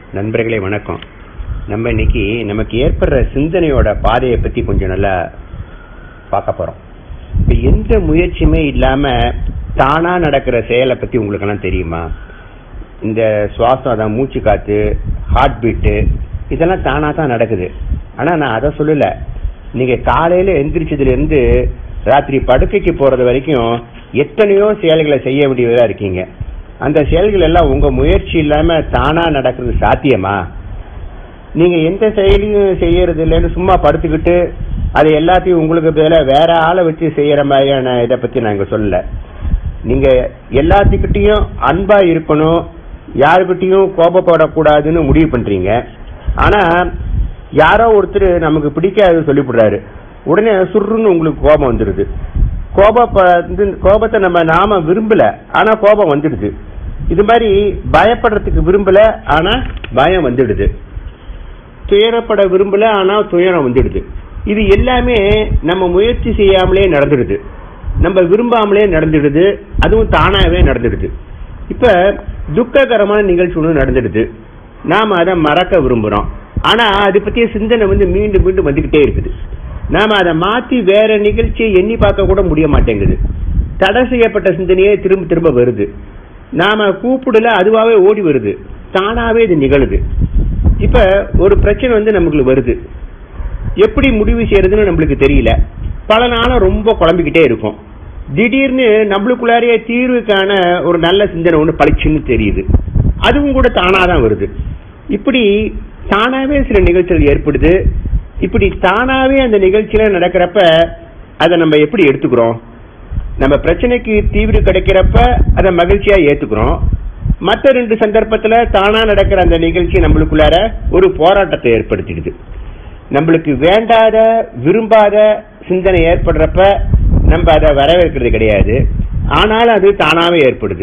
நண்பர்களே வணக்கம் நம்ம இன்னைக்கு நமக்கு ஏற்படுற சிந்தனையோட பாதையை பத்தி கொஞ்சம் நல்லா பார்க்க போறோம் இப்ப எந்த முயற்சியுமே இல்லாம தானா நடக்கிற செயலை பத்தி உங்களுக்கு எல்லாம் தெரியுமா இந்த சுவாசம் அதான் மூச்சு காத்து ஹார்ட் பீட்டு இதெல்லாம் தானா தான் நடக்குது ஆனா நான் அதை சொல்லல நீங்க காலையில எந்திரிச்சதுல இருந்து ராத்திரி படுக்கைக்கு போறது வரைக்கும் எத்தனையோ செயல்களை செய்ய வேண்டியதா இருக்கீங்க அந்த செயல்கள் எல்லாம் உங்க முயற்சி இல்லாம தானா நடக்கிறது சாத்தியமா நீங்க எந்த செயலையும் செய்யறது இல்லைன்னு சும்மா படுத்துக்கிட்டு அது எல்லாத்தையும் உங்களுக்கு பதிலா வேற ஆளை வச்சு செய்யற மாதிரியான இதை பத்தி நான் இங்க சொல்லல நீங்க எல்லாத்துக்கிட்டையும் அன்பா இருக்கணும் யாருக்கிட்டையும் கோபப்படக்கூடாதுன்னு முடிவு பண்றீங்க ஆனா யாரோ ஒருத்தர் நமக்கு பிடிக்காது சொல்லிவிடுறாரு உடனே சுருன்னு உங்களுக்கு கோபம் வந்துடுது கோபப்ப கோபத்தை நம்ம நாம விரும்பல ஆனா கோபம் வந்துடுது இது மாதிரி பயப்படுறதுக்கு விரும்பல ஆனா பயம் வந்துடுது துயரப்பட விரும்பல ஆனா துயரம் வந்துடுது இது எல்லாமே நம்ம முயற்சி செய்யாமலே நடந்துடுது நம்ம விரும்பாமலே நடந்துடுது அதுவும் தானாவே நடந்துடுது இப்ப துக்ககரமான நிகழ்ச்சி ஒன்று நடந்துடுது நாம அதை மறக்க விரும்புறோம் ஆனா அது பத்திய சிந்தனை வந்து மீண்டும் மீண்டும் வந்துகிட்டே இருக்குது நாம அதை மாத்தி வேற நிகழ்ச்சியை எண்ணி பார்க்க கூட முடிய மாட்டேங்குது தடை செய்யப்பட்ட சிந்தனையே திரும்ப திரும்ப வருது நாம கூப்பிடல அதுவாவே ஓடி வருது தானாவே இது நிகழுது இப்ப ஒரு பிரச்சனை வந்து நமக்கு வருது எப்படி முடிவு செய்யறதுன்னு நம்மளுக்கு தெரியல பல நாளும் ரொம்ப குழம்பிக்கிட்டே இருக்கும் திடீர்னு நம்மளுக்குள்ளாரையே தீர்வுக்கான ஒரு நல்ல சிந்தனை ஒன்று பளிச்சுன்னு தெரியுது அதுவும் கூட தானாதான் வருது இப்படி தானாவே சில நிகழ்ச்சிகள் ஏற்படுது இப்படி தானாவே அந்த நிகழ்ச்சியில நடக்கிறப்ப அதை நம்ம எப்படி எடுத்துக்கிறோம் நம்ம பிரச்சனைக்கு தீவிர கிடைக்கிறப்ப அதை மகிழ்ச்சியா ஏத்துக்கிறோம் மற்ற ரெண்டு சந்தர்ப்பத்துல தானா நடக்கிற அந்த நிகழ்ச்சி நம்மளுக்குள்ளார ஒரு போராட்டத்தை ஏற்படுத்திடுது நம்மளுக்கு வேண்டாத விரும்பாத சிந்தனை ஏற்படுறப்ப நம்ம அதை வரவேற்கிறது கிடையாது ஆனாலும் அது தானாவே ஏற்படுது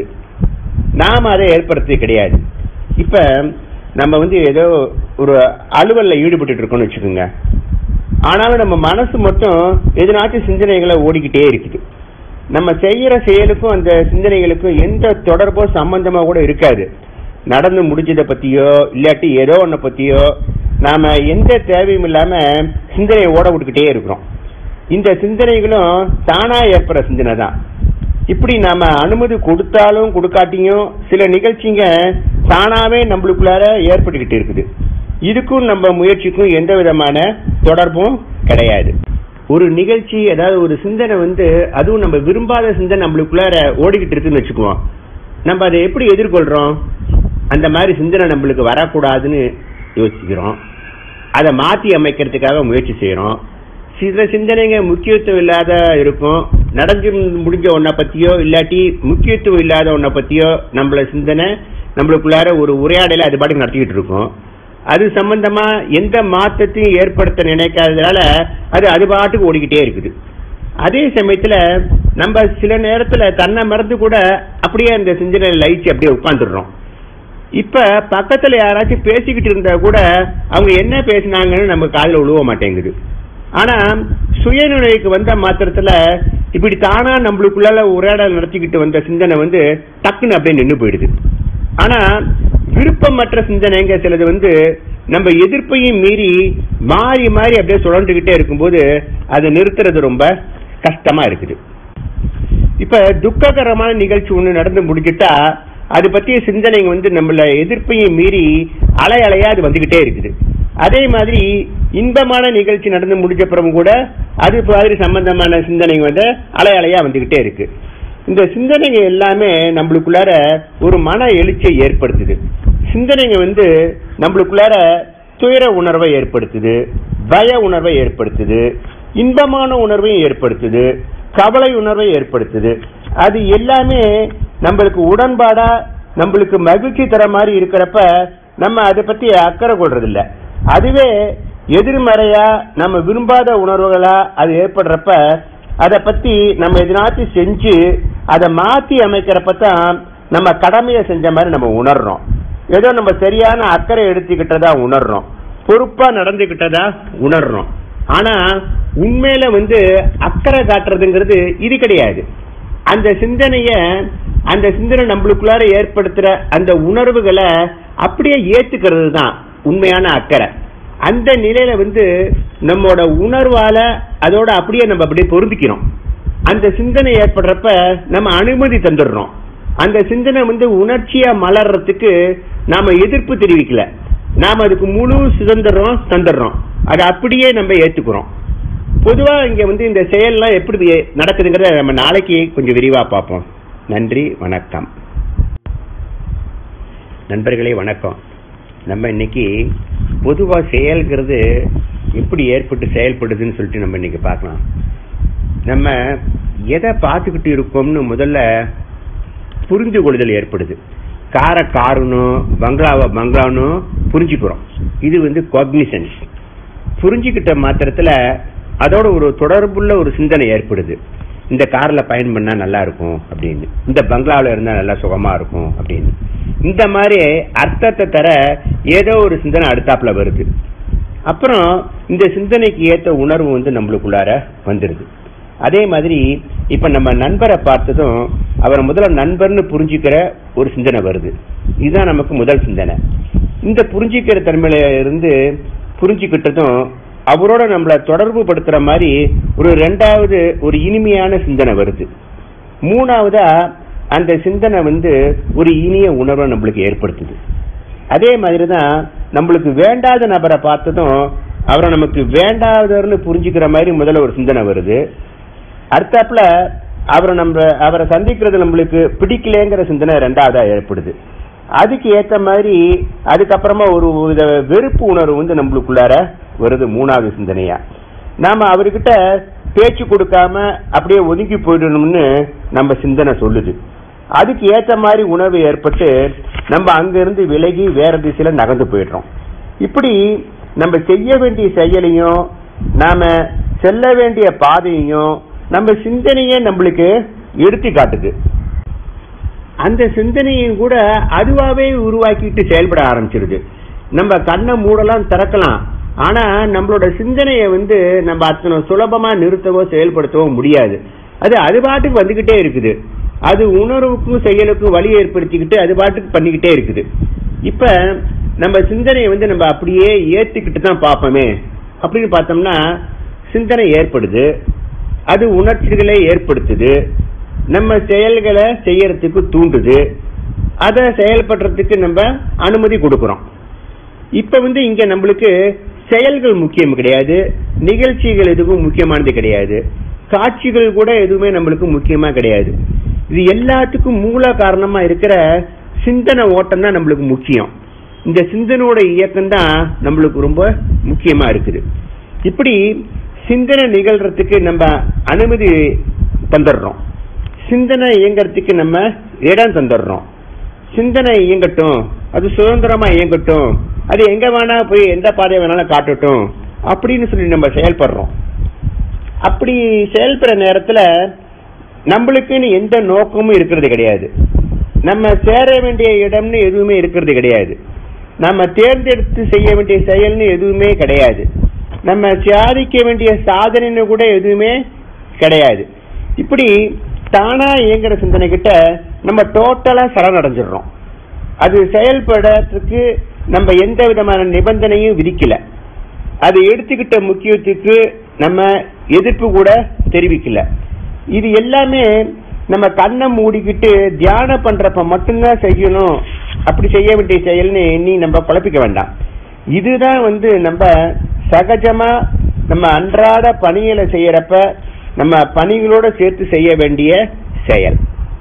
நாம அதை ஏற்படுத்துறது கிடையாது இப்ப நம்ம வந்து ஏதோ ஒரு அலுவல்ல ஈடுபட்டு இருக்கோம்னு வச்சுக்கோங்க ஆனாலும் நம்ம மனசு மொத்தம் எதனாச்சும் சிந்தனைகளை ஓடிக்கிட்டே இருக்குது நம்ம செய்யற செயலுக்கும் அந்த சிந்தனைகளுக்கும் எந்த தொடர்போ சம்பந்தமா கூட இருக்காது நடந்து முடிஞ்சதை பத்தியோ இல்லாட்டி ஏதோ ஒன்ன பத்தியோ நாம எந்த தேவையும் இல்லாம சிந்தனையை ஓட விட்டுக்கிட்டே இருக்கிறோம் இந்த சிந்தனைகளும் தானா ஏற்படுற சிந்தனை தான் இப்படி நாம அனுமதி கொடுத்தாலும் கொடுக்காட்டியும் சில நிகழ்ச்சிங்க தானாவே நம்மளுக்குள்ளார ஏற்பட்டுக்கிட்டு இருக்குது இதுக்கும் நம்ம முயற்சிக்கும் எந்த விதமான தொடர்பும் கிடையாது ஒரு நிகழ்ச்சி அதாவது ஒரு சிந்தனை வந்து அதுவும் நம்ம விரும்பாத சிந்தனை நம்மளுக்குள்ளார ஓடிக்கிட்டு இருக்குன்னு வச்சுக்குவோம் நம்ம அதை எப்படி எதிர்கொள்றோம் அந்த மாதிரி சிந்தனை நம்மளுக்கு வரக்கூடாதுன்னு யோசிக்கிறோம் அதை மாத்தி அமைக்கிறதுக்காக முயற்சி செய்யறோம் சில சிந்தனைங்க முக்கியத்துவம் இல்லாத இருக்கும் நடந்து முடிஞ்ச ஒன்ன பத்தியோ இல்லாட்டி முக்கியத்துவம் இல்லாத ஒன்ன பத்தியோ நம்மள சிந்தனை நம்மளுக்குள்ளார ஒரு உரையாடல அது பாட்டுக்கு நடத்திக்கிட்டு இருக்கும் அது சம்பந்தமா எந்த மாற்றத்தையும் ஏற்படுத்த நினைக்காததால அது அது பாட்டுக்கு ஓடிக்கிட்டே இருக்குது அதே சமயத்துல நம்ம சில நேரத்துல தன்னை மறந்து கூட அப்படியே அந்த சிந்தனை லயிச்சு அப்படியே உட்காந்துடுறோம் இப்ப பக்கத்துல யாராச்சும் பேசிக்கிட்டு இருந்தா கூட அவங்க என்ன பேசினாங்கன்னு நம்ம காதுல உழுவ மாட்டேங்குது ஆனா சுயநிலைக்கு வந்த மாத்திரத்துல இப்படி தானா நம்மளுக்குள்ளால உரையாடல் நடத்திக்கிட்டு வந்த சிந்தனை வந்து டக்குன்னு அப்படியே நின்று போயிடுது ஆனா விருப்பமற்ற சிந்தனைங்க சிலது வந்து நம்ம எதிர்ப்பையும் மீறி மாறி மாறி அப்படியே சுழன்றுகிட்டே இருக்கும்போது அதை நிறுத்துறது ரொம்ப கஷ்டமா இருக்குது இப்ப துக்ககரமான நிகழ்ச்சி ஒண்ணு நடந்து முடிஞ்சிட்டா அது பத்திய சிந்தனைங்க வந்து நம்மள எதிர்ப்பையும் மீறி அலை அலையா அது வந்துகிட்டே இருக்குது அதே மாதிரி இன்பமான நிகழ்ச்சி நடந்து முடிஞ்ச பிறகு கூட அது மாதிரி சம்பந்தமான சிந்தனைங்க வந்து அலை அலையா வந்துகிட்டே இருக்கு இந்த சிந்தனைங்க எல்லாமே நம்மளுக்குள்ளார ஒரு மன எழுச்சியை ஏற்படுத்துது சிந்தனைங்க வந்து நம்மளுக்குள்ளார துயர உணர்வை ஏற்படுத்துது பய உணர்வை ஏற்படுத்துது இன்பமான உணர்வையும் ஏற்படுத்துது கவலை உணர்வை ஏற்படுத்துது அது எல்லாமே நம்மளுக்கு உடன்பாடா நம்மளுக்கு மகிழ்ச்சி தர மாதிரி இருக்கிறப்ப நம்ம அதை பத்தி அக்கறை கொள்றது இல்ல அதுவே எதிர்மறையா நம்ம விரும்பாத உணர்வுகளா அது ஏற்படுறப்ப அதை பத்தி நம்ம எதனாச்சும் செஞ்சு அதை மாத்தி அமைக்கிறப்ப தான் நம்ம கடமையை செஞ்ச மாதிரி நம்ம உணர்றோம் ஏதோ நம்ம சரியான அக்கறை எடுத்துக்கிட்டதா உணர்றோம் பொறுப்பா நடந்துகிட்டதா உணர்றோம் ஆனா உண்மையில வந்து அக்கறை காட்டுறதுங்கிறது இது கிடையாது அந்த சிந்தனைய அந்த சிந்தனை நம்மளுக்குள்ளார ஏற்படுத்துற அந்த உணர்வுகளை அப்படியே ஏத்துக்கிறது தான் உண்மையான அக்கறை அந்த நிலையில வந்து நம்மோட உணர்வால அதோட அப்படியே நம்ம அப்படியே பொருந்திக்கிறோம் அந்த சிந்தனை ஏற்படுறப்ப நம்ம அனுமதி தந்துடுறோம் அந்த சிந்தனை வந்து உணர்ச்சியா மலர்றதுக்கு நாம எதிர்ப்பு தெரிவிக்கல நாம அதுக்கு முழு சுதந்திரம் தந்துடுறோம் அதை அப்படியே நம்ம ஏத்துக்கிறோம் பொதுவா இங்க வந்து இந்த செயல்லாம் எப்படி நடக்குதுங்கிறத நம்ம நாளைக்கு கொஞ்சம் விரிவா பார்ப்போம் நன்றி வணக்கம் நண்பர்களே வணக்கம் நம்ம இன்னைக்கு பொதுவா செயல்கிறது எப்படி ஏற்பட்டு செயல்படுதுன்னு சொல்லிட்டு நம்ம இன்னைக்கு பார்க்கலாம் நம்ம எதை பார்த்துக்கிட்டு இருக்கோம்னு முதல்ல புரிந்து கொள்ளுதல் ஏற்படுது காரை காருனும் பங்களாவை பங்களானும் புரிஞ்சுக்கிறோம் இது வந்து காக்னிசன்ஸ் புரிஞ்சுக்கிட்ட மாத்திரத்துல அதோட ஒரு தொடர்புள்ள ஒரு சிந்தனை ஏற்படுது இந்த கார்ல பயன் பண்ணா நல்லா இருக்கும் அப்படின்னு இந்த பங்களாவில் இருந்தா நல்லா சுகமா இருக்கும் அப்படின்னு இந்த மாதிரி அர்த்தத்தை தர ஏதோ ஒரு சிந்தனை அடுத்தாப்புல வருது அப்புறம் இந்த சிந்தனைக்கு ஏத்த உணர்வு வந்து நம்மளுக்குள்ளார வந்துருது அதே மாதிரி இப்ப நம்ம நண்பரை பார்த்ததும் அவரை முதல்ல நண்பர்னு புரிஞ்சுக்கிற ஒரு சிந்தனை வருது இதுதான் நமக்கு முதல் சிந்தனை இந்த புரிஞ்சுக்கிற தன்மையில இருந்து புரிஞ்சுக்கிட்டதும் அவரோட நம்மளை தொடர்பு படுத்துற மாதிரி ஒரு ரெண்டாவது ஒரு இனிமையான சிந்தனை வருது மூணாவதா அந்த சிந்தனை வந்து ஒரு இனிய உணர்வை நம்மளுக்கு ஏற்படுத்துது அதே மாதிரி தான் நம்மளுக்கு வேண்டாத நபரை பார்த்ததும் அவரை நமக்கு வேண்டாதவர்னு புரிஞ்சுக்கிற மாதிரி முதல்ல ஒரு சிந்தனை வருது அடுத்தாப்புல அவரை நம்ம அவரை சந்திக்கிறது நம்மளுக்கு பிடிக்கலங்கிற சிந்தனை ரெண்டாவதா ஏற்படுது அதுக்கு ஏத்த மாதிரி அதுக்கப்புறமா ஒரு வித வெறுப்பு உணர்வு வந்து நம்மளுக்குள்ளார வருது மூணாவது சிந்தனையா நாம அவர்கிட்ட பேச்சு கொடுக்காம அப்படியே ஒதுங்கி போயிடணும்னு நம்ம சிந்தனை சொல்லுது அதுக்கு ஏத்த மாதிரி உணர்வு ஏற்பட்டு நம்ம அங்கிருந்து விலகி வேற திசையில நகர்ந்து போயிடுறோம் இப்படி நம்ம செய்ய வேண்டிய செயலையும் நாம செல்ல வேண்டிய பாதையையும் நம்ம சிந்தனையே நம்மளுக்கு எடுத்து காட்டுது அந்த சிந்தனையும் கூட அதுவாவே உருவாக்கிட்டு செயல்பட ஆரம்பிச்சிருது நம்ம கண்ணை மூடலாம் திறக்கலாம் ஆனா நம்மளோட சிந்தனையை வந்து நம்ம அத்தனை சுலபமா நிறுத்தவோ செயல்படுத்தவோ முடியாது அது அது பாட்டுக்கு வந்துகிட்டே இருக்குது அது உணர்வுக்கும் செயலுக்கும் வழி ஏற்படுத்திக்கிட்டு அது பாட்டுக்கு பண்ணிக்கிட்டே இருக்குது இப்ப நம்ம சிந்தனையை வந்து நம்ம அப்படியே ஏத்துக்கிட்டு தான் பார்ப்போமே அப்படின்னு பார்த்தோம்னா சிந்தனை ஏற்படுது அது உணர்ச்சிகளை ஏற்படுத்துது நம்ம செயல்களை செய்யறதுக்கு தூண்டுது அதை செயல்படுறதுக்கு நம்ம அனுமதி கொடுக்கிறோம் இப்ப வந்து இங்க நம்மளுக்கு செயல்கள் முக்கியம் கிடையாது நிகழ்ச்சிகள் எதுவும் முக்கியமானது கிடையாது காட்சிகள் கூட எதுவுமே நம்மளுக்கு முக்கியமா கிடையாது இது எல்லாத்துக்கும் மூல காரணமா இருக்கிற சிந்தனை ஓட்டம் தான் நம்மளுக்கு முக்கியம் இந்த சிந்தனையோட இயக்கம் தான் நம்மளுக்கு ரொம்ப முக்கியமா இருக்குது இப்படி சிந்தனை நிகழ்றதுக்கு நம்ம அனுமதி தந்துடுறோம் சிந்தனை இயங்குறதுக்கு நம்ம இடம் தந்துடுறோம் சிந்தனை இயங்கட்டும் அது சுதந்திரமா இயங்கட்டும் அது எங்க வேணா போய் எந்த பாதையை வேணாலும் காட்டட்டும் அப்படின்னு சொல்லி நம்ம செயல்படுறோம் அப்படி செயல்படுற நேரத்துல நம்மளுக்குன்னு எந்த நோக்கமும் இருக்கிறது கிடையாது நம்ம சேர வேண்டிய இடம்னு எதுவுமே இருக்கிறது கிடையாது நம்ம தேர்ந்தெடுத்து செய்ய வேண்டிய செயல்னு எதுவுமே கிடையாது நம்ம சாதிக்க வேண்டிய சாதனைன்னு கூட எதுவுமே கிடையாது இப்படி தானா இயங்குற சிந்தனை கிட்ட நம்ம டோட்டலா சரணடைஞ்சிடுறோம் அது செயல்படுறதுக்கு நம்ம எந்த விதமான நிபந்தனையும் விதிக்கல அது எடுத்துக்கிட்ட முக்கியத்துக்கு நம்ம எதிர்ப்பு கூட தெரிவிக்கல இது எல்லாமே நம்ம கண்ணை மூடிக்கிட்டு தியானம் பண்றப்ப மட்டும்தான் செய்யணும் அப்படி செய்ய வேண்டிய செயல்னு எண்ணி நம்ம குழப்பிக்க வேண்டாம் இதுதான் வந்து நம்ம சகஜமா நம்ம அன்றாட பணிகளை செய்யறப்ப நம்ம பணிகளோட சேர்த்து செய்ய வேண்டிய செயல்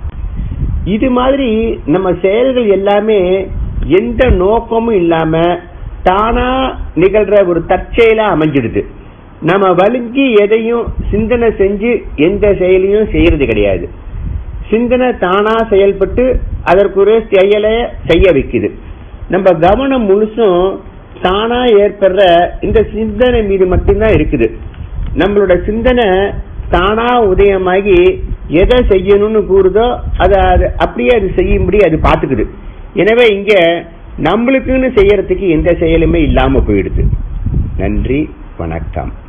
இது மாதிரி நம்ம செயல்கள் எல்லாமே எந்த நோக்கமும் இல்லாம தானா நிகழ்ற ஒரு தற்செயலா அமைஞ்சிடுது நம்ம வலிஞ்சி எதையும் சிந்தனை செஞ்சு எந்த செயலையும் செய்யறது கிடையாது சிந்தனை தானா செயல்பட்டு அதற்குரிய செயலை செய்ய வைக்குது நம்ம கவனம் முழுசும் தானா ஏற்படுற இந்த சிந்தனை மீது மட்டும்தான் இருக்குது நம்மளோட சிந்தனை தானா உதயமாகி எதை செய்யணும்னு கூறுதோ அதை அது அப்படியே அது செய்யும்படி அது பாத்துக்குது எனவே இங்க நம்மளுக்குன்னு செய்யறதுக்கு எந்த செயலுமே இல்லாம போயிடுது நன்றி வணக்கம்